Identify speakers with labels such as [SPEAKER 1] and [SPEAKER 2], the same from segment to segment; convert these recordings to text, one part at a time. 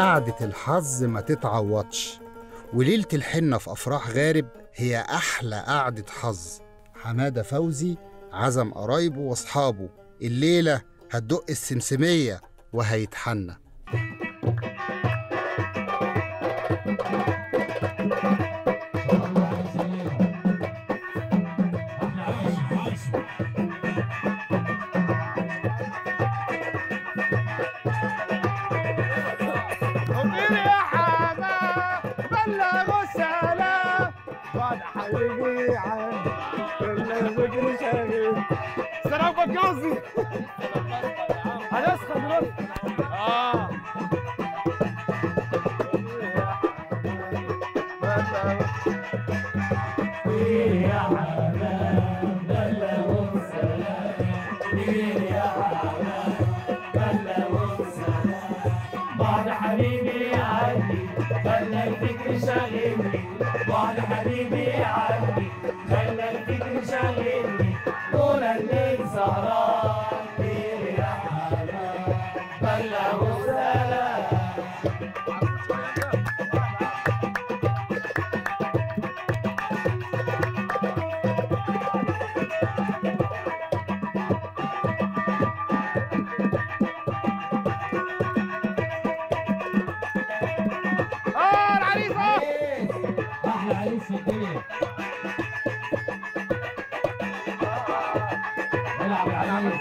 [SPEAKER 1] قعدة الحظ ما تتعوضش وليلة الحنة في أفراح غارب هي أحلى قعدة حظ حمادة فوزي عزم قرايبه وأصحابه الليلة هتدق السمسمية وهيتحنى
[SPEAKER 2] طير يا حما بلغوا السلام بعد حبيبي عن كل فكر شاغل سلام بكازي هنسخن دلوقتي اه
[SPEAKER 3] بعد حبيبي عني خلى الفكر شاغلني بعد حبيبي عني خلى الفكر شاغلني طول الليل سهران طير يا حمام بلغوا السلام
[SPEAKER 2] اه العريس اه
[SPEAKER 3] احلى عريس في الدنيا العب يا عريس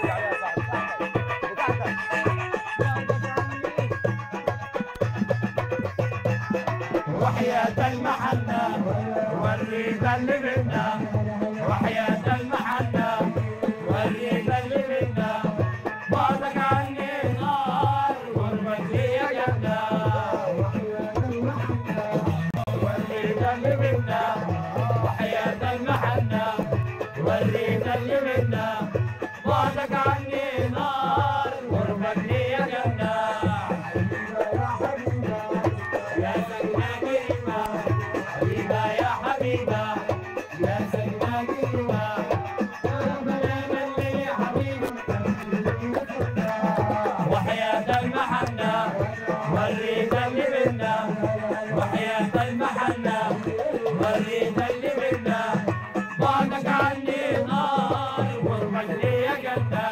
[SPEAKER 3] وحياة المحنة وريت اللي منا وحياة المحنة وريت اللي منا بعدك عني نار غربك لي جنة وريت اللي منا وحياة المحنة وريت اللي منا بعدك عني نار غربك لي جنة يا سيدنا كريمة حبيبة يا حبيبة يا سيدنا كريمة وحياة المحنة وريت اللي منا وحياة المحنة وريت اللي منا بعدك عني نار غربك لي جنة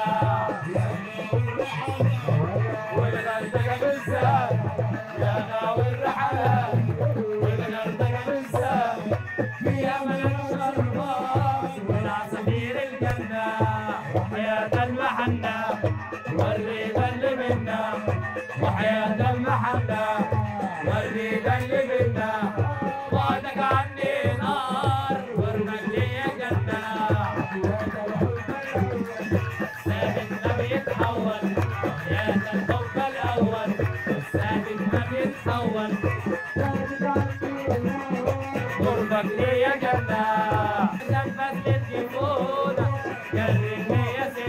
[SPEAKER 3] والغردقة بالذات يا غاوي الرحلات والغردقة بالذات فيها من الشربات من عصافير الجنة وحياة المحنة وريت اللي منا وحياة المحنة وريت اللي منا بعدك عني نار غربك لي جنة الساكن ما بيتحول يا الحب الاول الساكن ما بيتحول